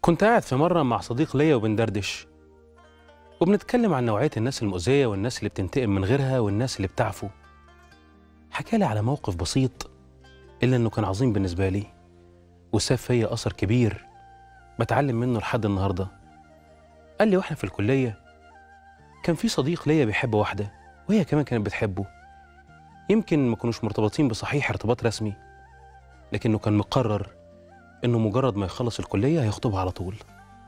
كنت قاعد في مرة مع صديق ليا وبندردش وبنتكلم عن نوعية الناس المؤذية والناس اللي بتنتقم من غيرها والناس اللي بتعفو حكالي على موقف بسيط إلا إنه كان عظيم بالنسبة لي وساب فيا أثر كبير بتعلم منه لحد النهاردة قال لي وإحنا في الكلية كان في صديق ليا بيحب واحدة وهي كمان كانت بتحبه يمكن ما كانوش مرتبطين بصحيح ارتباط رسمي لكنه كان مقرر إنه مجرد ما يخلص الكلية هيخطبها على طول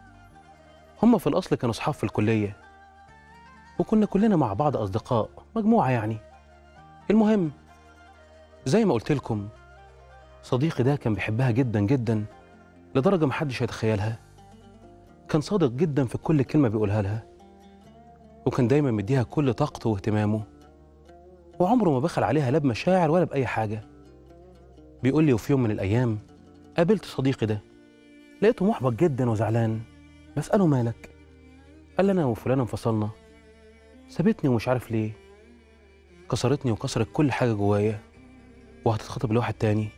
هما في الأصل كانوا أصحاب في الكلية وكنا كلنا مع بعض أصدقاء مجموعة يعني المهم زي ما قلت لكم صديقي ده كان بيحبها جدا جدا لدرجة محدش هيتخيلها كان صادق جدا في كل كلمة بيقولها لها وكان دايما مديها كل طاقته واهتمامه وعمره ما بخل عليها لا بمشاعر ولا بأي حاجة بيقول لي وفي يوم من الأيام قابلت صديقي ده لقيته محبط جدا وزعلان بسأله مالك قال لي أنا وفلانة انفصلنا سابتني ومش عارف ليه كسرتني وكسرت كل حاجة جوايا وهتتخطب لواحد تاني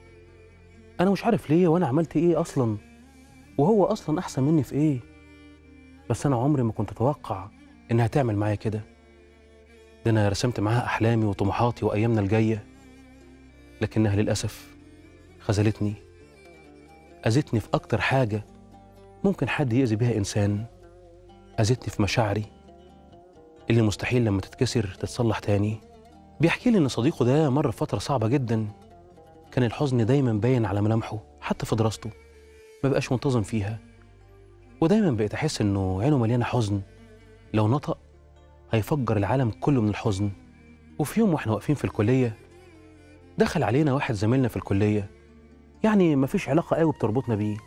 أنا مش عارف ليه وأنا عملت إيه أصلا وهو أصلا أحسن مني في إيه بس أنا عمري ما كنت أتوقع إنها تعمل معايا كده ده أنا رسمت معاها أحلامي وطموحاتي وأيامنا الجاية لكنها للأسف خذلتني أذتني في أكتر حاجة ممكن حد يأذي بيها إنسان أذتني في مشاعري اللي مستحيل لما تتكسر تتصلح تاني بيحكي لي إن صديقه ده مر في فترة صعبة جدا كان الحزن دايما باين على ملامحه حتى في دراسته ما بقاش منتظم فيها ودايما بقيت أحس إنه عينه مليانة حزن لو نطق هيفجر العالم كله من الحزن وفي يوم واحنا واقفين في الكلية دخل علينا واحد زميلنا في الكلية يعني مفيش علاقة قوي بتربطنا بيه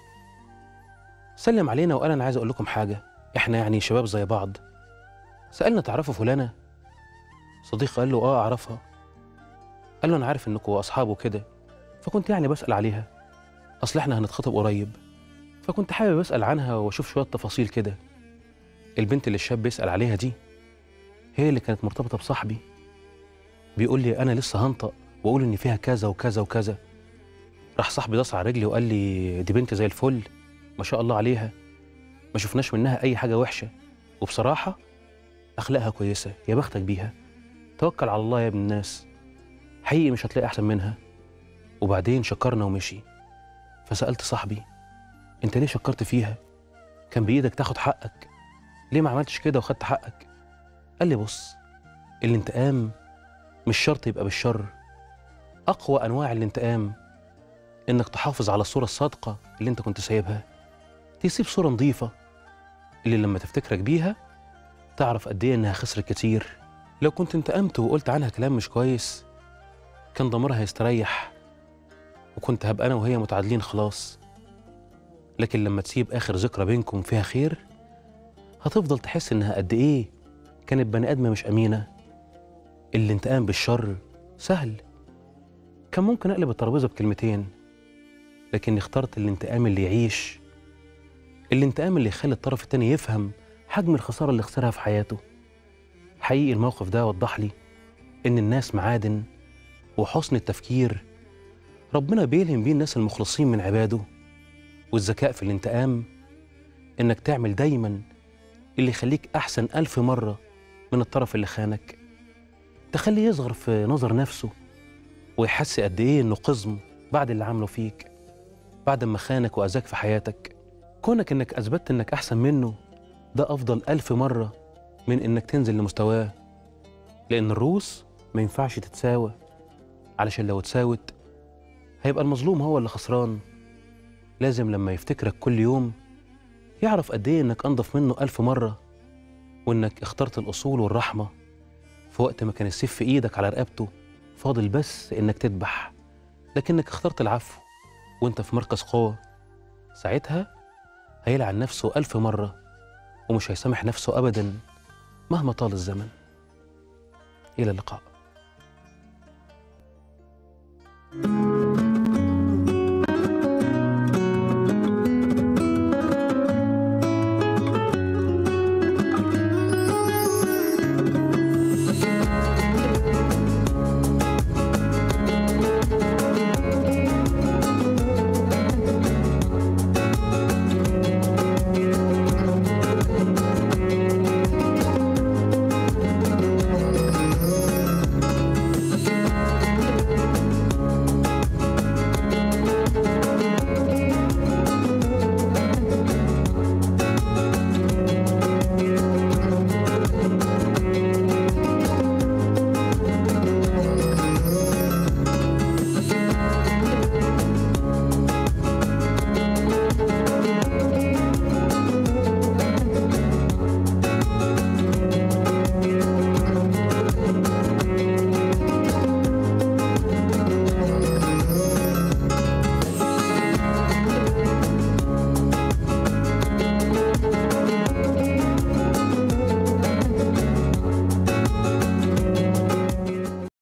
سلم علينا وقال أنا عايز أقول لكم حاجة إحنا يعني شباب زي بعض سألنا تعرفوا فلانة صديق قال له آه أعرفها قال له أنا عارف إنكم أصحاب وكده فكنت يعني بسأل عليها أصل إحنا هنتخطب قريب فكنت حابب أسأل عنها وأشوف شوية تفاصيل كده البنت اللي الشاب بيسأل عليها دي هي اللي كانت مرتبطة بصاحبي بيقول لي أنا لسه هنطق وأقول إن فيها كذا وكذا وكذا راح صاحبي داس على رجلي وقال لي دي بنت زي الفل ما شاء الله عليها ما شفناش منها أي حاجة وحشة وبصراحة أخلاقها كويسة يا بختك بيها توكل على الله يا ابن الناس حقيقي مش هتلاقي أحسن منها وبعدين شكرنا ومشي فسألت صاحبي أنت ليه شكرت فيها؟ كان بإيدك تاخد حقك ليه ما عملتش كده وخدت حقك؟ قال لي بص الانتقام مش شرط يبقى بالشر أقوى أنواع الانتقام إنك تحافظ على الصورة الصادقة اللي أنت كنت سايبها تسيب صورة نظيفة اللي لما تفتكرك بيها تعرف قد إيه إنها خسرت كتير لو كنت انتقمت وقلت عنها كلام مش كويس كان ضميرها يستريح وكنت هبقى أنا وهي متعادلين خلاص لكن لما تسيب آخر ذكرى بينكم فيها خير هتفضل تحس إنها قد إيه كانت بني آدمة مش أمينة الانتقام بالشر سهل كان ممكن أقلب الترابيزة بكلمتين لكن اخترت الانتقام اللي يعيش الانتقام اللي يخلي الطرف التاني يفهم حجم الخسارة اللي خسرها في حياته حقيقي الموقف ده وضح لي إن الناس معادن وحسن التفكير ربنا بيلهم بيه الناس المخلصين من عباده والذكاء في الانتقام إنك تعمل دايما اللي يخليك أحسن ألف مرة من الطرف اللي خانك تخليه يصغر في نظر نفسه ويحس قد إيه إنه قزم بعد اللي عمله فيك بعد ما خانك وأذاك في حياتك كونك إنك أثبتت إنك أحسن منه ده أفضل ألف مرة من إنك تنزل لمستواه لأن الروس ما ينفعش تتساوى علشان لو اتساوت هيبقى المظلوم هو اللي خسران لازم لما يفتكرك كل يوم يعرف قد إيه إنك أنضف منه ألف مرة وإنك اخترت الأصول والرحمة في وقت ما كان السيف في إيدك على رقبته فاضل بس إنك تذبح لكنك اخترت العفو وإنت في مركز قوة ساعتها هيلعن نفسه ألف مرة ومش هيسامح نفسه أبدا مهما طال الزمن إلى اللقاء